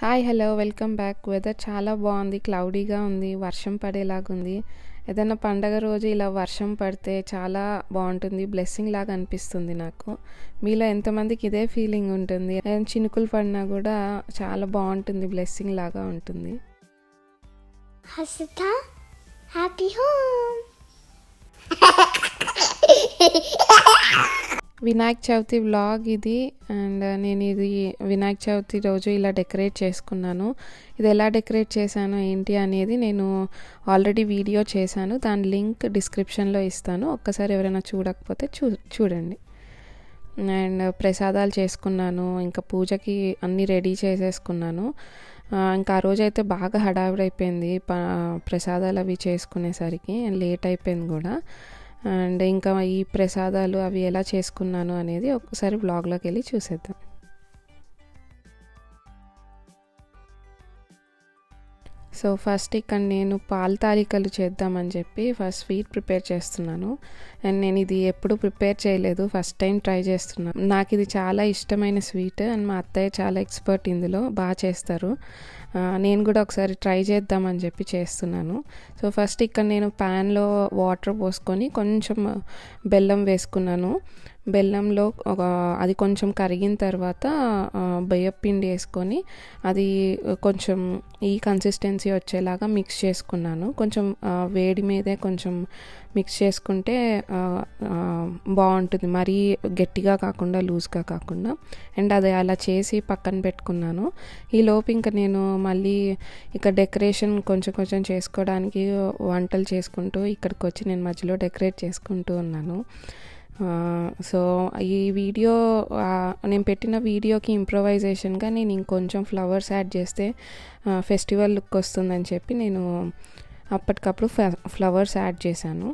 Hi hello welcome back weather చాలా బాగుంది క్లౌడీగా ఉంది వర్షం పడేలాగుంది ఏదైనా పండగ రోజు ఇలా వర్షం పడితే చాలా బాగుంటుంది బ్లెస్సింగ్ లాగా అనిపిస్తుంది నాకు మీలో ఎంతమందికి ఇదే ఫీలింగ్ ఉంటుంది ఏం చినుకులు పడినా కూడా చాలా బాగుంటుంది బ్లెస్సింగ్ లాగా ఉంటుంది Hasita, happy home. Vinayaka Chavithi vlog ఇది అండ్ నేను ఇది వినాయక చవితి రోజు ఇలా డెకరేట్ చేసుకున్నాను ఇది ఎలా డెకరేట్ చేశాను ఏంటి అనేది నేను ఆల్రెడీ వీడియో చేశాను దాని లింక్ డిస్క్రిప్షన్లో ఇస్తాను ఒక్కసారి ఎవరైనా చూడకపోతే చూ చూడండి అండ్ ప్రసాదాలు చేసుకున్నాను ఇంకా పూజకి అన్నీ రెడీ చేసేసుకున్నాను ఆ, ఇంకా ఆ రోజు అయితే బాగా హడావిడైపోయింది ప ప్రసాదాలు అవి చేసుకునేసరికి లేట్ అయిపోయింది కూడా అండ్ ఇంకా ఈ ప్రసాదాలు అవి ఎలా చేసుకున్నాను అనేది ఒకసారి బ్లాగ్లోకి వెళ్ళి చూసేద్దాం సో ఫస్ట్ ఇక్కడ నేను పాల తాలికలు చేద్దామని చెప్పి ఫస్ట్ స్వీట్ ప్రిపేర్ చేస్తున్నాను అండ్ నేను ఇది ఎప్పుడు ప్రిపేర్ చేయలేదు ఫస్ట్ టైం ట్రై చేస్తున్నాను నాకు ఇది చాలా ఇష్టమైన స్వీట్ అండ్ మా అత్తయ్య చాలా ఎక్స్పర్ట్ ఇందులో బాగా చేస్తారు ఆ, నేను కూడా ఒకసారి ట్రై చేద్దామని చెప్పి చేస్తున్నాను సో ఫస్ట్ ఇక్కడ నేను ప్యాన్లో వాటర్ పోసుకొని కొంచెం బెల్లం వేసుకున్నాను బెల్లంలో ఒక అది కొంచెం కరిగిన తర్వాత ఆ, బియ్యం పిండి వేసుకొని అది కొంచెం ఈ కన్సిస్టెన్సీ వచ్చేలాగా మిక్స్ చేసుకున్నాను కొంచెం ఆ, వేడి మీదే కొంచెం మిక్స్ చేసుకుంటే ఆ, ఆ, బాగుంటుంది మరీ గట్టిగా కాకుండా లూజ్గా కాకుండా అండ్ అది అలా చేసి పక్కన పెట్టుకున్నాను ఈ లోపు ఇంకా నేను మళ్ళీ ఇక డెకరేషన్ కొంచెం కొంచెం చేసుకోవడానికి వంటలు చేసుకుంటూ ఇక్కడికి వచ్చి నేను మధ్యలో డెకరేట్ చేసుకుంటూ ఉన్నాను ఆ, సో ఈ వీడియో ఆ, నేను పెట్టిన వీడియోకి ఇంప్రొవైజేషన్గా నేను ఇంకొంచెం ఫ్లవర్స్ యాడ్ చేస్తే ఆ, ఫెస్టివల్ లుక్ వస్తుందని చెప్పి నేను అప్పటికప్పుడు ఫ్ల- ఫ్లవర్స్ యాడ్ చేశాను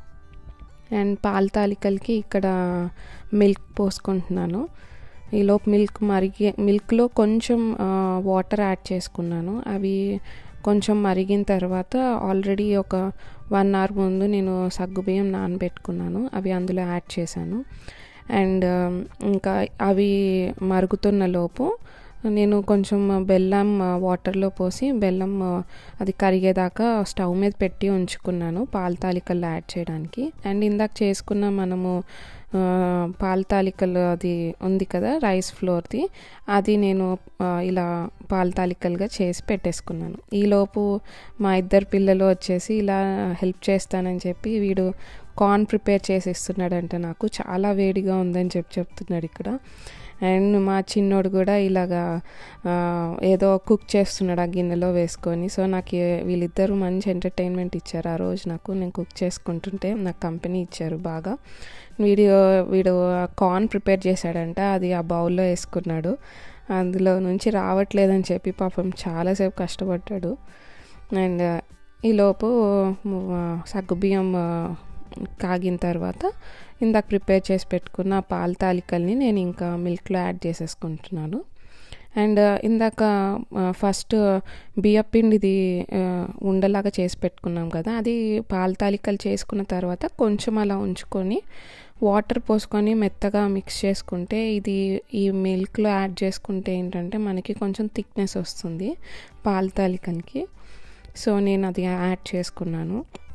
అండ్ పాల తాలికలకి ఇక్కడ మిల్క్ పోసుకుంటున్నాను ఈలోపు మిల్క్ మరిగి మిల్క్లో కొంచెం ఆ, వాటర్ యాడ్ చేసుకున్నాను అవి కొంచెం మరిగిన తర్వాత ఆల్రెడీ ఒక వన్ అవర్ ముందు నేను సగ్గుబియ్యం నానబెట్టుకున్నాను అవి అందులో యాడ్ చేశాను అండ్ ఆ, ఇంకా అవి మరుగుతున్న లోపు నేను కొంచెం బెల్లం ఆ, వాటర్లో పోసి బెల్లం ఆ, అది కరిగేదాకా స్టవ్ మీద పెట్టి ఉంచుకున్నాను పాల తాలికల్లో యాడ్ చేయడానికి అండ్ ఇందాక చేసుకున్న మనము ఆ, పాల తాలికలు అది ఉంది కదా రైస్ ఫ్లోర్ది అది నేను ఆ, ఇలా పాల తాలికలుగా చేసి పెట్టేసుకున్నాను ఈలోపు మా ఇద్దరు పిల్లలు వచ్చేసి ఇలా హెల్ప్ చేస్తానని చెప్పి వీడు కార్న్ ప్రిపేర్ చేసి ఇస్తున్నాడంట నాకు చాలా వేడిగా ఉందని చెప్పి చెప్తున్నాడు ఇక్కడ అండ్ మా చిన్నోడు కూడా ఇలాగా ఆ, ఏదో కుక్ చేస్తున్నాడు ఆ గిన్నెలో వేసుకొని సో నాకు ఏ- వీళ్ళిద్దరూ మంచి ఎంటర్టైన్మెంట్ ఇచ్చారు ఆ రోజు నాకు నేను కుక్ చేసుకుంటుంటే నాకు కంపెనీ ఇచ్చారు బాగా వీడియో వీడు కార్న్ ప్రిపేర్ చేశాడంట అది ఆ బౌల్లో వేసుకున్నాడు అందులో నుంచి రావట్లేదని చెప్పి పాపం చాలాసేపు కష్టపడ్డాడు అండ్ ఈలోపు ఆ, సగ్గుబియ్యం ఆ, కాగిన తర్వాత ఇందాక ప్రిపేర్ చేసి పెట్టుకున్న ఆ పాల తాలికల్ని నేను ఇంకా మిల్క్లో యాడ్ చేసేసుకుంటున్నాను అండ్ ఇందాక ఫస్ట్ బియ్యం పిండిది ఆ, ఉండలాగా చేసి పెట్టుకున్నాం కదా అది పాల తాలికలు చేసుకున్న తర్వాత కొంచెం అలా ఉంచుకొని వాటర్ పోసుకొని మెత్తగా మిక్స్ చేసుకుంటే ఇది ఈ మిల్క్లో యాడ్ చేసుకుంటే ఏంటంటే మనకి కొంచెం థిక్నెస్ వస్తుంది పాల తాలికలకి సో నేను అది యాడ్ చేసుకున్నాను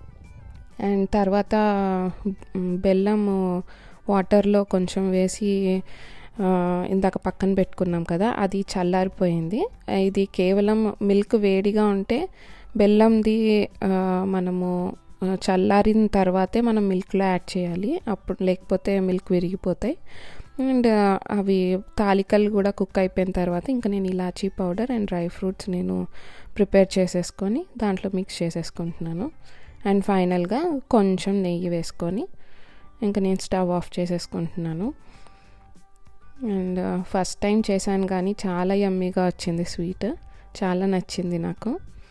అండ్ తర్వాత మ్, బెల్లం వాటర్లో కొంచెం వేసి ఆ, ఇందాక పక్కన పెట్టుకున్నాం కదా అది చల్లారిపోయింది ఇది కేవలం మిల్క్ వేడిగా ఉంటే బెల్లంది ఆ, మనము ఆ, చల్లారిన తర్వాతే మనం మిల్క్లో యాడ్ చేయాలి అప్పుడు లేకపోతే మిల్క్ విరిగిపోతాయి అండ్ అవి తాలికలు కూడా కుక్ అయిపోయిన తర్వాత ఇంకా నేను ఇలాచీ పౌడర్ అండ్ డ్రై ఫ్రూట్స్ నేను ప్రిపేర్ చేసేసుకొని దాంట్లో మిక్స్ చేసేసుకుంటున్నాను అండ్ ఫైనల్గా కొంచెం నెయ్యి వేసుకొని ఇంకా నేను స్టవ్ ఆఫ్ చేసేసుకుంటున్నాను అండ్ ఫస్ట్ టైం చేశాను కానీ చాలా యమ్మీగా వచ్చింది స్వీట్ చాలా నచ్చింది నాకు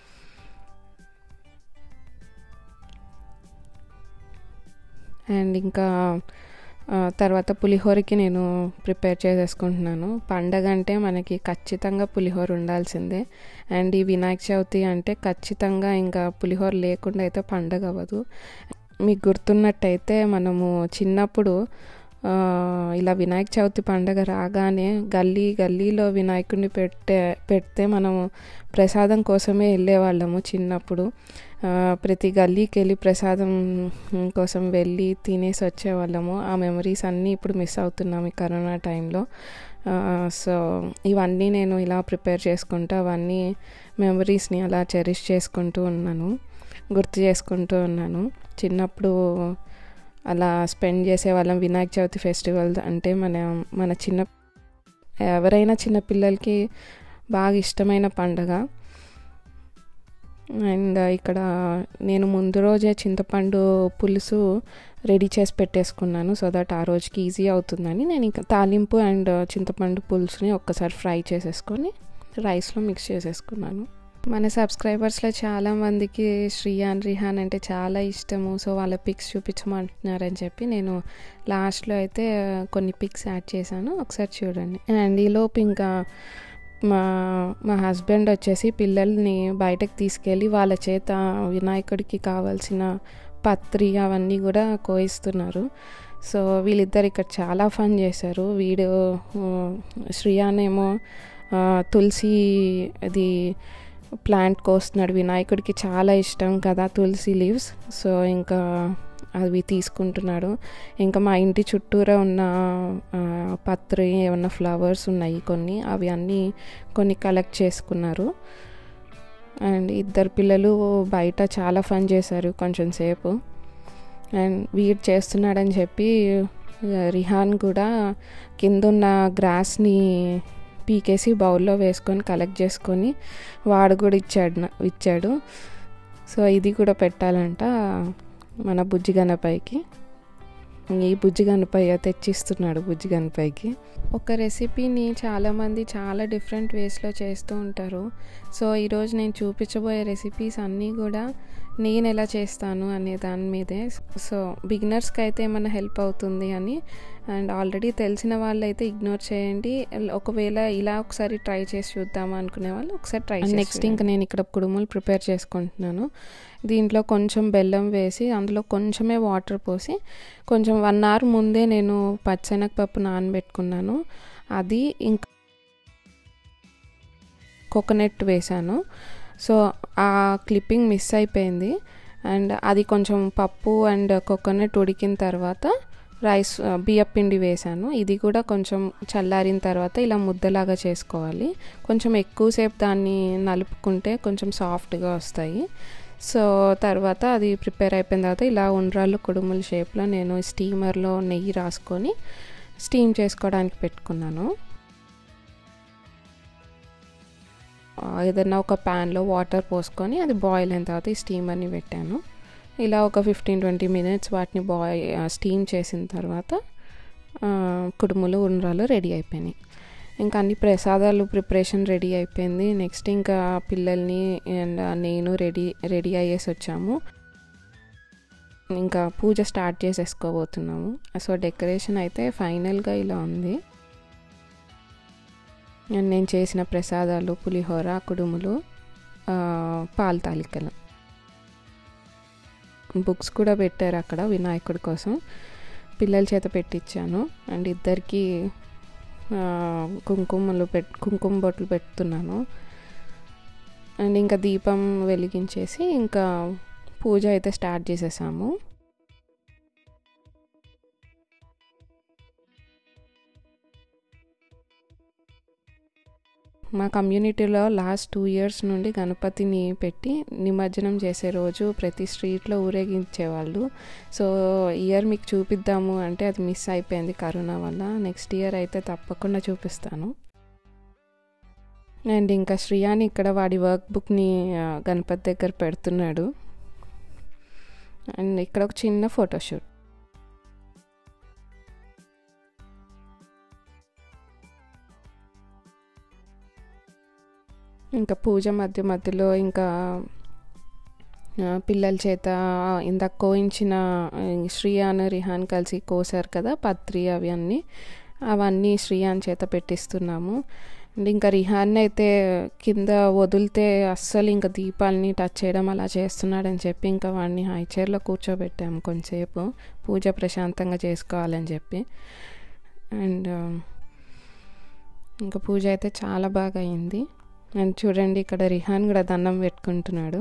అండ్ ఇంకా ఆ, తర్వాత పులిహోరకి నేను ప్రిపేర్ చేసేసుకుంటున్నాను పండగ అంటే మనకి ఖచ్చితంగా పులిహోర ఉండాల్సిందే అండ్ ఈ వినాయక చవితి అంటే ఖచ్చితంగా ఇంకా పులిహోర లేకుండా అయితే పండగ అవ్వదు మీకు గుర్తున్నట్టయితే మనము చిన్నప్పుడు ఆ, ఆ, ఇలా వినాయక చవితి పండగ రాగానే గల్లీ గల్లీలో వినాయకుడిని పెట్టే పెడితే మనము ప్రసాదం కోసమే వెళ్ళేవాళ్ళము చిన్నప్పుడు ఆ, ప్రతి గల్లీకి వెళ్ళి ప్రసాదం కోసం వెళ్ళి తినేసి వచ్చేవాళ్ళము ఆ మెమరీస్ అన్నీ ఇప్పుడు మిస్ అవుతున్నాము ఈ కరోనా టైంలో సో ఇవన్నీ నేను ఇలా ప్రిపేర్ చేసుకుంటూ అవన్నీ మెమరీస్ని అలా చెరిష్ చేసుకుంటూ ఉన్నాను గుర్తు చేసుకుంటూ ఉన్నాను చిన్నప్పుడు అలా స్పెండ్ చేసేవాళ్ళం వినాయక చవితి ఫెస్టివల్ అంటే మన మన చిన్న ఎవరైనా చిన్న పిల్లలకి బాగా ఇష్టమైన పండగ అండ్ ఇక్కడ నేను ముందు రోజే చింతపండు పులుసు రెడీ చేసి పెట్టేసుకున్నాను సో దట్ ఆ రోజుకి ఈజీ అవుతుందని నేను ఇంకా తాలింపు అండ్ చింతపండు పులుసుని ఒక్కసారి ఫ్రై చేసేసుకొని రైస్లో మిక్స్ చేసేసుకున్నాను మన సబ్స్క్రైబర్స్లో చాలామందికి శ్రీయాన్ రిహాన్ అంటే చాలా ఇష్టము సో వాళ్ళ పిక్స్ చూపించమంటున్నారని చెప్పి నేను లాస్ట్లో అయితే కొన్ని పిక్స్ యాడ్ చేశాను ఒకసారి చూడండి అండ్ ఈలోపు ఇంకా మా మా హస్బెండ్ వచ్చేసి పిల్లల్ని బయటకు తీసుకెళ్ళి వాళ్ళ చేత వినాయకుడికి కావాల్సిన పత్రి అవన్నీ కూడా కోయిస్తున్నారు సో వీళ్ళిద్దరు ఇక్కడ చాలా ఫన్ చేశారు వీడు శ్రియానేమో ఆ, తులసి అది ప్లాంట్ కోస్తున్నాడు వినాయకుడికి చాలా ఇష్టం కదా తులసి లీవ్స్ సో ఇంకా అవి తీసుకుంటున్నాడు ఇంకా మా ఇంటి చుట్టూరా ఉన్న ఆ, పత్రి ఏమన్నా ఫ్లవర్స్ ఉన్నాయి కొన్ని అవి అన్నీ కొన్ని కలెక్ట్ చేసుకున్నారు అండ్ ఇద్దరు పిల్లలు బయట చాలా ఫన్ చేశారు కొంచెం సేపు అండ్ వీడు చేస్తున్నాడని చెప్పి ఆ, రిహాన్ కూడా కిందున్న గ్రాస్ని పీకేసి బౌల్లో వేసుకొని కలెక్ట్ చేసుకొని వాడు కూడా ఇచ్చాడు నా- ఇచ్చాడు సో ఇది కూడా పెట్టాలంట మన బుజ్జి గణపైకి ఈ బుజ్జి గణపయ్య తెచ్చిస్తున్నాడు బుజ్జి గణపైకి ఒక రెసిపీని చాలామంది చాలా డిఫరెంట్ వేస్లో చేస్తూ ఉంటారు సో ఈరోజు నేను చూపించబోయే రెసిపీస్ అన్నీ కూడా నేను ఎలా చేస్తాను అనే దాని మీదే సో బిగినర్స్కి అయితే ఏమైనా హెల్ప్ అవుతుంది అని అండ్ ఆల్రెడీ తెలిసిన వాళ్ళు అయితే ఇగ్నోర్ చేయండి ఒకవేళ ఇలా ఒకసారి ట్రై చేసి చూద్దాం అనుకునే వాళ్ళు ఒకసారి ట్రై నెక్స్ట్ ఇంకా నేను ఇక్కడ కుడుములు ప్రిపేర్ చేసుకుంటున్నాను దీంట్లో కొంచెం బెల్లం వేసి అందులో కొంచెమే వాటర్ పోసి కొంచెం వన్ అవర్ ముందే నేను పచ్చెనగపప్పు నానబెట్టుకున్నాను అది ఇంకా కోకోనట్ వేసాను సో ఆ క్లిప్పింగ్ మిస్ అయిపోయింది అండ్ అది కొంచెం పప్పు అండ్ కోకోనట్ ఉడికిన తర్వాత రైస్ బియ్యం పిండి వేసాను ఇది కూడా కొంచెం చల్లారిన తర్వాత ఇలా ముద్దలాగా చేసుకోవాలి కొంచెం ఎక్కువసేపు దాన్ని నలుపుకుంటే కొంచెం సాఫ్ట్గా వస్తాయి సో తర్వాత అది ప్రిపేర్ అయిపోయిన తర్వాత ఇలా ఉండ్రాళ్ళు కుడుముల షేప్లో నేను స్టీమర్లో నెయ్యి రాసుకొని స్టీమ్ చేసుకోవడానికి పెట్టుకున్నాను ఆ, ఏదైనా ఒక ప్యాన్లో వాటర్ పోసుకొని అది బాయిల్ అయిన తర్వాత ఈ స్టీమర్ని పెట్టాను ఇలా ఒక ఫిఫ్టీన్ ట్వంటీ మినిట్స్ వాటిని బాయ్ స్టీమ్ చేసిన తర్వాత ఆ, కుడుములు ఉండ్రాలు రెడీ అయిపోయినాయి ఇంకా అన్ని ప్రసాదాలు ప్రిపరేషన్ రెడీ అయిపోయింది నెక్స్ట్ ఇంకా పిల్లల్ని అండ్ నేను రెడీ రెడీ అయ్యేసి వచ్చాము ఇంకా పూజ స్టార్ట్ చేసేసుకోబోతున్నాము సో డెకరేషన్ అయితే ఫైనల్గా ఇలా ఉంది అండ్ నేను చేసిన ప్రసాదాలు పులిహోర కుడుములు ఆ, పాల తాలికలు బుక్స్ కూడా పెట్టారు అక్కడ వినాయకుడి కోసం పిల్లల చేత పెట్టించాను అండ్ ఇద్దరికి ఆ, కుంకుమలు పెట్ కుంకుమ బొట్లు పెడుతున్నాను అండ్ ఇంకా దీపం వెలిగించేసి ఇంకా పూజ అయితే స్టార్ట్ చేసేసాము మా కమ్యూనిటీలో లాస్ట్ టూ ఇయర్స్ నుండి గణపతిని పెట్టి నిమజ్జనం చేసే రోజు ప్రతి స్ట్రీట్లో ఊరేగించేవాళ్ళు సో ఇయర్ మీకు చూపిద్దాము అంటే అది మిస్ అయిపోయింది కరోనా వల్ల నెక్స్ట్ ఇయర్ అయితే తప్పకుండా చూపిస్తాను అండ్ ఇంకా శ్రియాని ఇక్కడ వాడి వర్క్ బుక్ని ఆ, గణపతి దగ్గర పెడుతున్నాడు అండ్ ఇక్కడ ఒక చిన్న ఫోటోషూట్ ఇంకా పూజ మధ్య మధ్యలో ఇంకా ఆ, పిల్లల చేత ఇందాక కోయించిన ఆ, శ్రీయాన్ రిహాన్ కలిసి కోసారు కదా పత్రి అవి అన్నీ అవన్నీ శ్రీయాన్ చేత పెట్టిస్తున్నాము అండ్ ఇంకా రిహాన్ అయితే కింద వదిలితే అస్సలు ఇంకా దీపాలని టచ్ చేయడం అలా చేస్తున్నాడని చెప్పి ఇంకా వాడిని హై చైర్లో కూర్చోబెట్టాము కొంచెంసేపు పూజ ప్రశాంతంగా చేసుకోవాలని చెప్పి అండ్ ఇంకా పూజ అయితే చాలా బాగా అయింది అండ్ చూడండి ఇక్కడ రిహాన్ కూడా దండం పెట్టుకుంటున్నాడు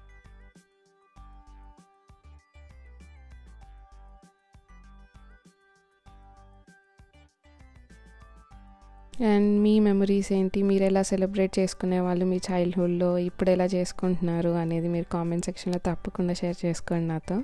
అండ్ మీ మెమరీస్ ఏంటి మీరు ఎలా సెలబ్రేట్ చేసుకునే వాళ్ళు మీ చైల్డ్హుడ్లో ఇప్పుడు ఎలా చేసుకుంటున్నారు అనేది మీరు కామెంట్ సెక్షన్లో తప్పకుండా షేర్ చేసుకోండి నాతో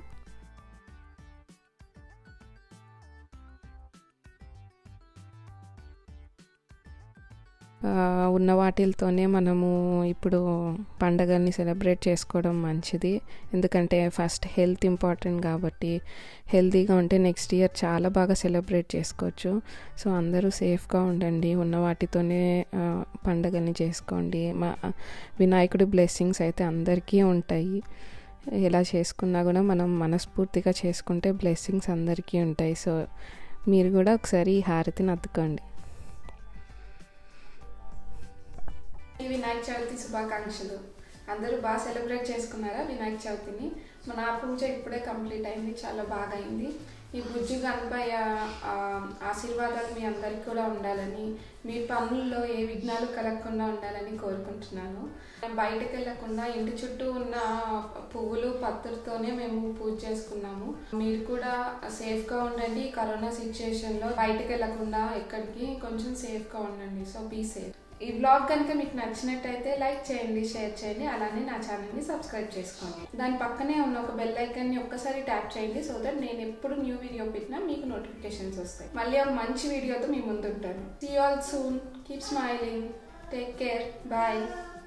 ఉన్న వాటితోనే మనము ఇప్పుడు పండగల్ని సెలబ్రేట్ చేసుకోవడం మంచిది ఎందుకంటే ఫస్ట్ హెల్త్ ఇంపార్టెంట్ కాబట్టి హెల్తీగా ఉంటే నెక్స్ట్ ఇయర్ చాలా బాగా సెలబ్రేట్ చేసుకోవచ్చు సో అందరూ సేఫ్గా ఉండండి ఉన్న వాటితోనే పండగల్ని చేసుకోండి మా వినాయకుడి బ్లెస్సింగ్స్ అయితే అందరికీ ఉంటాయి ఎలా చేసుకున్నా కూడా మనం మనస్ఫూర్తిగా చేసుకుంటే బ్లెస్సింగ్స్ అందరికీ ఉంటాయి సో మీరు కూడా ఒకసారి ఈ హారతిని అద్దుకోండి వినాయక చవితి శుభాకాంక్షలు అందరూ బాగా సెలబ్రేట్ చేసుకున్నారా వినాయక చవితిని మన పూజ ఇప్పుడే కంప్లీట్ అయింది చాలా బాగా అయింది ఈ బుజ్జి గణపయ్య ఆశీర్వాదాలు మీ అందరికి కూడా ఉండాలని మీ పనుల్లో ఏ విఘ్నాలు కలగకుండా ఉండాలని కోరుకుంటున్నాను బయటకు వెళ్ళకుండా ఇంటి చుట్టూ ఉన్న పువ్వులు పత్తులతోనే మేము పూజ చేసుకున్నాము మీరు కూడా సేఫ్గా ఉండండి కరోనా సిచ్యుయేషన్లో బయటకు వెళ్ళకుండా ఎక్కడికి కొంచెం సేఫ్గా ఉండండి సో బీ సేఫ్ ఈ బ్లాగ్ కనుక మీకు నచ్చినట్టయితే లైక్ చేయండి షేర్ చేయండి అలానే నా ఛానల్ని సబ్స్క్రైబ్ చేసుకోండి దాని పక్కనే ఉన్న ఒక బెల్ ఐకన్ని ఒక్కసారి ట్యాప్ చేయండి సో దట్ నేను ఎప్పుడు న్యూ వీడియో పెట్టినా మీకు నోటిఫికేషన్స్ వస్తాయి మళ్ళీ ఒక మంచి వీడియోతో మీ ముందు ఉంటాను see all soon keep smiling take care bye